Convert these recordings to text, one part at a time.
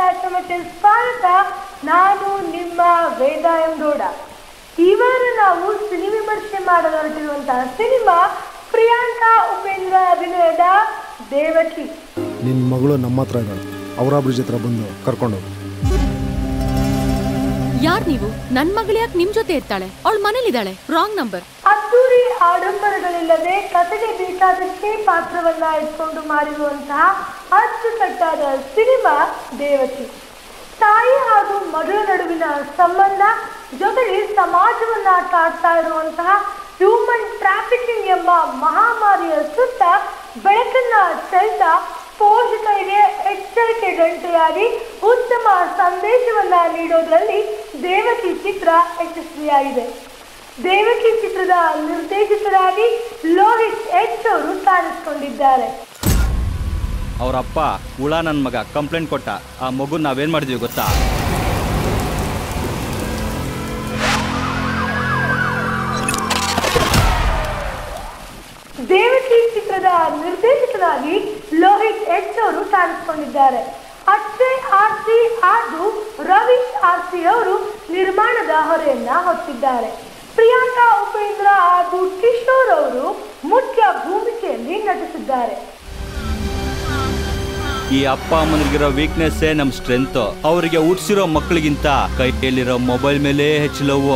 ವೃದ್ಧಾಶ್ರಮಕ್ಕೆ ಸ್ವಾಗತ ನಾನು ನಿಮ್ಮ ವೇದ ಎಂಗೌಡ ಈ ವಾರ ನಾವು ಸಿನಿ ವಿಮರ್ಶೆ ಮಾಡಲು ಹೊರಟಿರುವಂತಹ ಸಿನಿಮಾ ಪ್ರಿಯಾಂಕಾ ಉಪೇಂದ್ರ ಅಭಿನಯದ ದೇವಕಿ ನಿನ್ನ ಮಗಳು ನಮ್ಮ ಹತ್ರ ಇದ್ದಾಳೆ ಅವರ ಬ್ರಿಡ್ಜ್ ಹತ್ರ ಬಂದು ಕರ್ಕೊಂಡು ಯಾರ್ ನೀವು ನನ್ ಮಗಳು ಯಾಕೆ ನಿಮ್ ಜೊತೆ ಇರ್ತಾಳೆ ಅವಳು ಮನೇಲಿದ್ದಾಳೆ ರಾಂಗ್ ನಂಬರ್ ಅದ್ದೂರಿ ಆಡಂಬರಗಳಿಲ್ಲದೆ ಕಥೆಗೆ ಬೇಕಾದಷ್ಟೇ ಪಾತ್ರವನ್ನ ಇಟ್ಕೊಂಡು ಮಾಡಿರುವಂತಹ ಅಚ್ಚುಕಟ್ಟಾದ ಸಿನಿಮಾ ದೇವಕಿ ತಾಯಿ ಹಾಗೂ ಮಗಳ ನಡುವಿನ ಸಂಬಂಧ ಜೊತೆಗೆ ಸಮಾಜವನ್ನ ಕಾಡ್ತಾ ಇರುವಂತಹ ಹ್ಯೂಮನ್ ಟ್ರಾಫಿಕಿಂಗ್ ಎಂಬ ಮಹಾಮಾರಿಯ ಸುತ್ತ ಬೆಳಕನ್ನ ಚೆಲ್ತಾ ಪೋಷಕರಿಗೆ ಎಚ್ಚರಿಕೆ ಗಂಟೆಯಾಗಿ ಉತ್ತಮ ಸಂದೇಶವನ್ನ ನೀಡೋದ್ರಲ್ಲಿ ದೇವಕಿ ಚಿತ್ರ ಯಶಸ್ವಿಯಾಗಿದೆ ದೇವಕಿ ಚಿತ್ರದ ನಿರ್ದೇಶಕರಾಗಿ ಲೋಹಿತ್ ಎಚ್ ಅವರು ಕಾಣಿಸ್ಕೊಂಡಿದ್ದಾರೆ ಅವ್ರ ಅಪ್ಪ ಹುಳ ನನ್ನ ಮಗ ಕಂಪ್ಲೇಂಟ್ ಕೊಟ್ಟ ಆ ಮಗು ನಾವೇನ್ ಮಾಡಿದ್ವಿ ಗೊತ್ತಾ ದೇವಕಿ ಚಿತ್ರದ ನಿರ್ದೇಶಕರಾಗಿ ಲೋಹಿತ್ ಎಚ್ ಅವರು ಕಾಣಿಸ್ಕೊಂಡಿದ್ದಾರೆ ಅಕ್ಷಯ್ ಆರ್ಸಿ ಹಾಗೂ ರವೀಶ್ ಆರ್ಸಿ ಅವರು ನಿರ್ಮಾಣದ ಹೊರೆಯನ್ನ ಹೊತ್ತಿದ್ದಾರೆ ಪ್ರಿಯಾಂಕಾ ಉಪೇಂದ್ರ ಹಾಗೂ ಕಿಶೋರ್ ಅವರು ಮುಖ್ಯ ಭೂಮಿಕೆಯಲ್ಲಿ ನಟಿಸಿದ್ದಾರೆ ಈ ಅಪ್ಪ ಅಮ್ಮನಿಗಿರೋ ವೀಕ್ನೆಸ್ಸೇ ನಮ್ಮ ಸ್ಟ್ರೆಂತ್ ಅವರಿಗೆ ಹುಟ್ಸಿರೋ ಮಕ್ಕಳಿಗಿಂತ ಕೈಯಲ್ಲಿರೋ ಮೊಬೈಲ್ ಮೇಲೆ ಹೆಚ್ಚು ಲವ್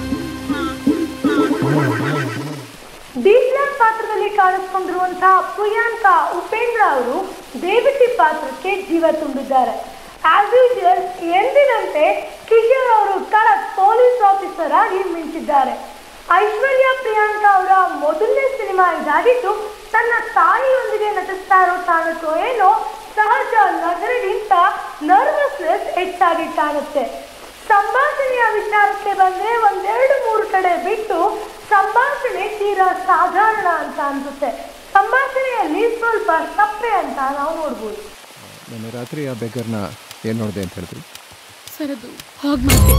ಡೀಪ್ಲರ್ ಪಾತ್ರದಲ್ಲಿ ಕಾಣಿಸ್ಕೊಂಡಿರುವಂತಹ ಪ್ರಿಯಾಂಕಾ ಉಪೇಂದ್ರ ಅವರು ದೇವಕಿ ಪಾತ್ರಕ್ಕೆ ಜೀವ ತುಂಬಿದ್ದಾರೆ ಆಸ್ ಯೂಶುವಲ್ ಎಂದಿನಂತೆ ಕಿಶೋರ್ ಅವರು ಖಡಕ್ ಪೊಲೀಸ್ ಆಫೀಸರ್ ಆಗಿ ಮಿಂಚಿದ್ದಾರೆ ಐಶ್ವರ್ಯ ಪ್ರಿಯಾಂಕಾ ಅವರ ಮೊದಲನೇ ಸಿನಿಮಾ ಇದಾಗಿದ್ದು ತನ್ನ ತಾಯಿಯೊಂದಿಗೆ ನಟಿಸ್ತಾ ಇರೋ ಕಾರಣಕ್ಕೋ ಏನೋ ಸಹಜ ನಗರಗಿಂತ ನರ್ವಸ್ನೆಸ್ ಹೆಚ್ಚಾಗಿ ಕಾಣುತ್ತೆ ಸಂಭಾಷಣೆಯ ವಿಚಾರಕ್ಕೆ ಬಂದ್ರೆ ಒಂದೆರಡು ಮೂರು ಕಡೆ ಬಿಟ್ಟು ಸಂಭಾಷಣೆ ತೀರಾ ಸಾಧಾರಣ ಅಂತ ಅನ್ಸುತ್ತೆ ಸಂಭಾಷಣೆಯಲ್ಲಿ ಸ್ವಲ್ಪ ತಪ್ಪೆ ಅಂತ ನಾವು ನೋಡ್ಬೋದು ನಾನು ರಾತ್ರಿ ಆ ಬೆಗರ್ನ ಏನು ನೋಡಿದೆ ಅಂತ ಹೇಳಿದ್ರಿ ಸರ್ ಅದು ಹಾಗ್ ಮಾಡ್ದೆ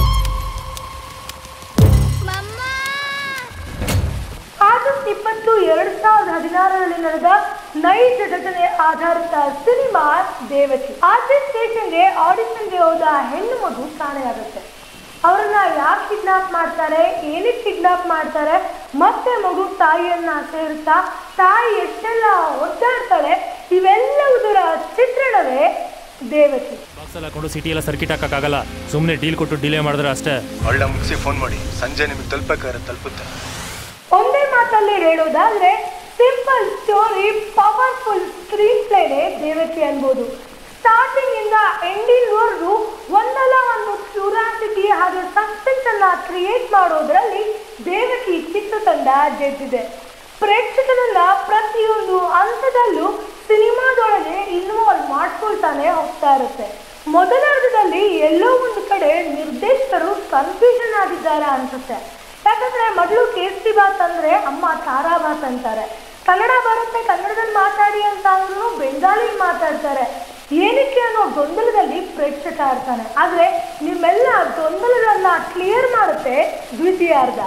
ಆಗಸ್ಟ್ ಇಪ್ಪತ್ತು ಎರಡ್ ಸಾವಿರದ ಹದಿನಾರರಲ್ಲಿ ನಡೆದ ನೈಜ ಘಟನೆ ಆಧಾರಿತ ಸಿನಿಮಾ ದೇವಕಿ ಆರ್ಜೆ ಸ್ಟೇಷನ್ಗೆ ಆಡಿಷನ್ಗೆ ಹೋದ ಹೆಣ್ಣು ಮಗು ಕಾಣೆಯಾಗುತ್ತೆ ಅವರನ್ನ ಯಾಕೆ ಕಿಡ್ನಾಪ್ ಮಾಡ್ತಾರೆ ಏನಕ್ಕೆ ಕಿಡ್ನಾಪ್ ಮಾಡ್ತಾರೆ ಮತ್ತೆ ಮಗು ತಾಯಿಯನ್ನ ಸೇರುತ್ತಾ ತಾಯಿ ಎಷ್ಟೆಲ್ಲ ಒದ್ದಾಡ್ತಾಳೆ ಇವೆಲ್ಲವುದರ ಚಿತ್ರಣವೇ ದೇವಕಿ ಬಾಕ್ಸ್ ಎಲ್ಲ ಹಾಕೊಂಡು ಸಿಟಿ ಎಲ್ಲ ಸರ್ಕಿಟ್ ಹಾಕಕ್ಕಾಗಲ್ಲ ಸುಮ್ಮನೆ ಡೀಲ್ ಕೊಟ್ಟು ಡಿಲೇ ಮಾಡಿದ್ರೆ ಅಷ್ಟೇ ಒಳ್ಳೆ ಮುಗಿಸಿ ಫೋನ್ ಮಾಡಿ ಸಂಜೆ ನಿಮಗೆ ತಲುಪಬೇಕಾದ್ರೆ ತಲುಪುತ್ತೆ ಒಂದೇ ಮಾತಲ್ಲಿ ಹೇಳೋದಾದ್ರೆ ಸಿಂಪಲ್ ಸ್ಟೋರಿ ಪವರ್ಫುಲ್ ಸ್ಕ್ರೀನ್ ಪ್ಲೇನೇ ದೇವಕಿ ಅನ್ಬೋದು ಸ್ಟಾರ್ಟಿಂಗ್ ಇಂದ ಎಂಡಿಂಗ್ ವರ್ಗು ಒಂದಲ್ಲ ಒಂದು ಕ್ಯೂರಾಸಿಟಿ ಹಾಗೆ ಸಸ್ಪೆನ್ಸ್ ಅನ್ನ ಕ್ರಿಯೇಟ್ ಮಾಡೋದ್ರಲ್ಲಿ ದೇವಕಿ ಚಿತ್ರತಂಡ ಗೆದ್ದಿದೆ ಪ್ರೇಕ್ಷಕರನ್ನ ಪ್ರತಿಯೊಂದು ಹಂತದಲ್ಲೂ ಸಿನಿಮಾದೊಳಗೆ ಇನ್ವಾಲ್ವ್ ಮಾಡ್ಕೊಳ್ತಾನೆ ಹೋಗ್ತಾ ಇರುತ್ತೆ ಮೊದಲಾರ್ಧದಲ್ಲಿ ಎಲ್ಲೋ ಒಂದು ಕಡೆ ನಿರ್ದೇಶಕರು ಕನ್ಫ್ಯೂಷನ್ ಆಗಿದ್ದಾರೆ ಅನ್ಸುತ್ತೆ ಯಾಕಂದ್ರೆ ಮೊದಲು ಕೇಸರಿ ಬಾತ್ ಅಂದ್ರೆ ಅಮ್ಮ ತಾರಾ ಬಾತ್ ಅಂತಾರೆ ಕನ್ನಡ ಬರುತ್ತೆ ಕನ್ನಡದಲ್ಲಿ ಮಾತಾಡಿ ಅಂತ ಅಂದ್ರೂ ಬೆಂಗಾಲಿ ಮಾತಾಡ್ತಾರೆ ಏನಕ್ಕೆ ಅನ್ನೋ ಗೊಂದಲದಲ್ಲಿ ಪ್ರೇಕ್ಷಕ ಇರ್ತಾನೆ ಆದ್ರೆ ನಿಮ್ಮೆಲ್ಲ ಗೊಂದಲಗಳನ್ನ ಕ್ಲಿಯರ್ ಮಾಡುತ್ತೆ ದ್ವಿತೀಯಾರ್ಧ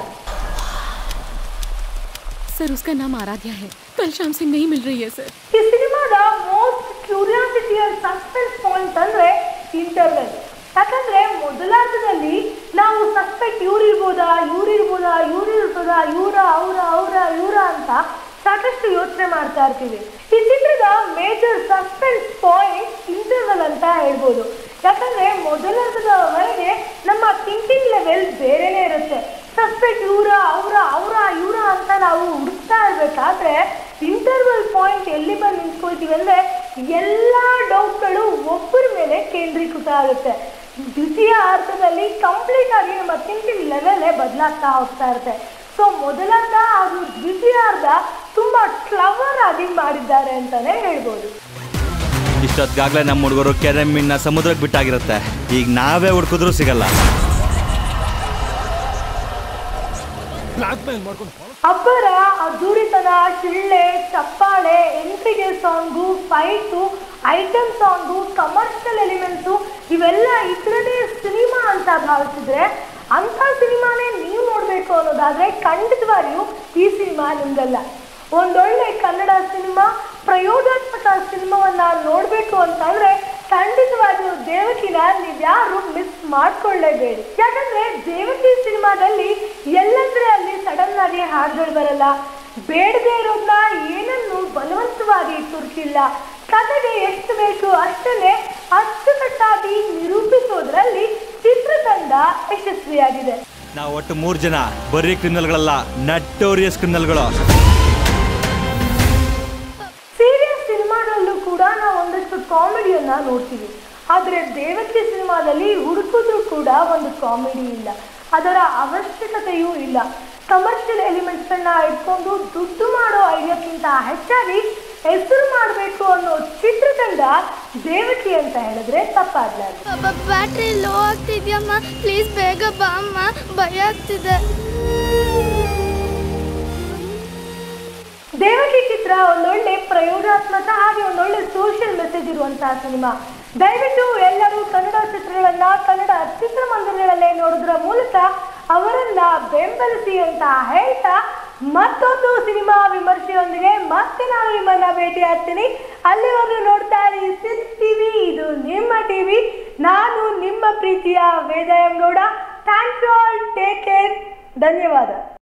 सर उसका नाम आराध्या है कल शाम से नहीं मिल रही है सर ಈ ಸಿನಿಮಾದ most curiosity and suspense point ಅಂದ್ರೆ ಇಂಟರ್ವೆಲ್ ಯಾಕಂದ್ರೆ ಮೊದಲಾರ್ಧದಲ್ಲಿ ನಾವು ಸಸ್ಪೆಕ್ಟ್ ಇವ್ರಿರ್ಬೋದಾ ಇವ್ರಿರ್ಬೋದಾ ಇವ್ರಿರ್ಬೋದಾ ಇವರ ಅವರ ಅವರ ಇವರ ಅಂತ ಸಾಕಷ್ಟು ಯೋಚನೆ ಮಾಡ್ತಾ ಇರ್ತೀವಿ ಈ ಚಿತ್ರದ ಮೇಜರ್ ಸಸ್ಪೆನ್ಸ್ ಪಾಯಿಂಟ್ ಇಂಟರ್ವಲ್ ಅಂತ ಹೇಳ್ಬೋದು ಯಾಕಂದ್ರೆ ಮೊದಲಾರ್ಧದವರೆಗೆ ನಮ್ಮ ಥಿಂಕಿಂಗ್ ಲೆವೆಲ್ ಬೇರೆನೇ ಇರುತ್ತೆ ಸಸ್ಪೆಕ್ಟ್ ಇವರ ಅವರ ಅವರ ಇವರ ಅಂತ ನಾವು ಹುಡುಕ್ತಾ ಇರ್ಬೇಕಾದ್ರೆ ಇಂಟರ್ವಲ್ ಪಾಯಿಂಟ್ ಎಲ್ಲಿ ಬಂದು ನಿಂತ್ಕೊಳ್ತೀವಿ ಅಂದ್ರೆ ಎಲ್ಲ ಡೌಟ್ಗಳು ಒಬ್ಬರ ಮೇಲೆ ಕೇಂದ್ರೀಕೃತ ಆಗುತ್ತೆ ದ್ವಿತೀಯ ಅರ್ಥದಲ್ಲಿ ಕಂಪ್ಲೀಟ್ ಆಗಿ ನಮ್ಮ ಥಿಂಕಿಂಗ್ ಲೆವೆಲೇ ಬದಲಾಗ್ತಾ ಹೋಗ್ತಾ ಇರುತ್ತೆ ಸೊ ಮೊದಲಾರ್ಧ ಹಾಗೂ ದ್ವಿತೀಯಾರ್ಧ ತುಂಬಾ ಕ್ಲವರ್ ಆಗಿ ಮಾಡಿದ್ದಾರೆ ಅಂತಾನೆ ಹೇಳ್ಬೋದು ಇಷ್ಟೊತ್ತಿಗಾಗಲೇ ನಮ್ಮ ಹುಡುಗರು ಕೆರೆ ಮೀನ್ನ ಸಮುದ್ರಕ್ಕೆ ಬಿಟ್ಟಾಗಿರುತ್ತೆ ಈಗ ನಾವೇ ಹುಡ್ಕಿದ್ರು ಸಿಗಲ್ಲ ಅಬ್ಬರ ಅದ್ದೂರಿತನ ಶಿಳ್ಳೆ ಚಪ್ಪಾಳೆ ಎಂಟ್ರಿಗೆ song fight item song commercial elements ಇವೆಲ್ಲ ಇದ್ರದೇ ಸಿನಿಮಾ ಅಂತ ಭಾವಿಸಿದ್ರೆ ಅಂಥ ಸಿನಿಮಾನೇ ನೀವು ನೋಡಬೇಕು ಅನ್ನೋದಾದ್ರೆ ಖಂಡಿತವಾಗಿಯೂ ಈ ಸಿನಿಮಾ ನಿಮ್ದಲ್ಲ ಒಂದೊಳ್ಳೆ ಕನ್ನಡ ಸಿನಿಮಾ ಪ್ರಯೋಗಾತ್ಮಕ ಸಿನಿಮಾವನ್ನ ನೋಡಬೇಕು ಅಂತಂದ್ರೆ ಖಂಡಿತವಾಗಿಯೂ ದೇವಕಿನ ನೀವ್ಯಾರು ಮಿಸ್ ಮಾಡ್ಕೊಳ್ಳೇಬೇಡಿ ಯಾಕಂದ್ರೆ ದೇವಕಿ ಸಿನಿಮಾದಲ್ಲಿ ಎಲ್ಲಂದ್ರೆ ಅಲ್ಲಿ ಸಡನ್ ಆಗಿ ಹಾಡುಗಳು ಬರಲ್ಲ ಬೇಡದೇ ಇರೋದನ್ನ ಏನನ್ನು ಬಲವಂತವಾಗಿ ತುರ್ಕಿಲ್ಲ ಕಥೆಗೆ ಎಷ್ಟು ಬೇಕು ಅಷ್ಟನ್ನೇ ಅಚ್ಚುಕಟ್ಟಾಗಿ ನಿರೂಪಿಸೋದ್ರಲ್ಲಿ ಚಿತ್ರತಂಡ ಯಶಸ್ವಿಯಾಗಿದೆ ನಾವು ಒಟ್ಟು ಮೂರು ಜನ ಬರೀ ಕ್ರಿಮಿನಲ್ಗಳಲ್ಲ ನಟೋರಿಯಸ್ ಕ್ರಿಮಿನಲ್ಗಳು ಸೀರಿಯಸ್ ಸಿನಿಮಾದಲ್ಲೂ ಕೂಡ ನಾವು ಒಂದಷ್ಟು ಕಾಮಿಡಿಯನ್ನ ನೋಡ್ತೀವಿ ಆದರೆ ದೇವಕಿ ಸಿನಿಮಾದಲ್ಲಿ ಹುಡುಕಿದ್ರು ಕೂಡ ಒಂದು ಕಾಮಿಡಿ ಇಲ್ಲ ಅದರ ಅವಶ್ಯಕತೆಯೂ ಇಲ್ಲ ಕಮರ್ಷಿಯಲ್ ಎಲಿಮೆಂಟ್ಸನ್ನ ಇಟ್ಕೊಂಡು ದುಡ್ಡು ಮಾಡೋ ಐಡಿಯಾಕ್ಕಿಂತ ಹೆಚ್ಚಾಗಿ ಹೆಸರು ಮಾಡಬೇಕು ಅನ್ನೋ ಚಿತ್ರತಂಡ ದೇವಕಿ ಅಂತ ಹೇಳಿದ್ರೆ ತಪ್ಪಾಗ್ಲಾರ್ದು ಬ್ಯಾಟ್ರಿ ಲೋ ಆಗ್ತಿದ್ಯಮ್ಮ ಪ್ಲೀಸ್ ಬೇಗ ಬಾ ಅಮ್ಮ ಭಯ ಆಗ್ತಿದೆ ದೇವಕಿ ಚಿತ್ರ ಒಂದೊಳ್ಳೆ ಪ್ರಯೋಗಾತ್ಮಕ ಹಾಗೆ ಒಂದೊಳ್ಳೆ ಸೋಷಿಯಲ್ ಮೆಸೇಜ್ ಇರುವಂತಹ ಸಿನಿಮಾ ದಯವಿಟ್ಟು ಎಲ್ಲರೂ ಕನ್ನಡ ಚಿತ್ರಗಳನ್ನ ಕನ್ನಡ ಚಿತ್ರಮಂದಿರಗಳಲ್ಲೇ ನೋಡೋದ್ರ ಮೂಲಕ ಅವರನ್ನ ಬೆಂಬಲಿಸಿ ಅಂತ ಹೇಳ್ತಾ ಮತ್ತೊಂದು ಸಿನಿಮಾ ವಿಮರ್ಶೆಯೊಂದಿಗೆ ಮತ್ತೆ ನಾನು ನಿಮ್ಮನ್ನ ಭೇಟಿ ಆಗ್ತೀನಿ ಅಲ್ಲಿವರೆಗೂ ನೋಡ್ತಾ ಇರಿ ಸಿನ್ ಟಿವಿ ಇದು ನಿಮ್ಮ ಟಿವಿ ನಾನು ನಿಮ್ಮ ಪ್ರೀತಿಯ Veda M Gowda thank you all take care ಧನ್ಯವಾದ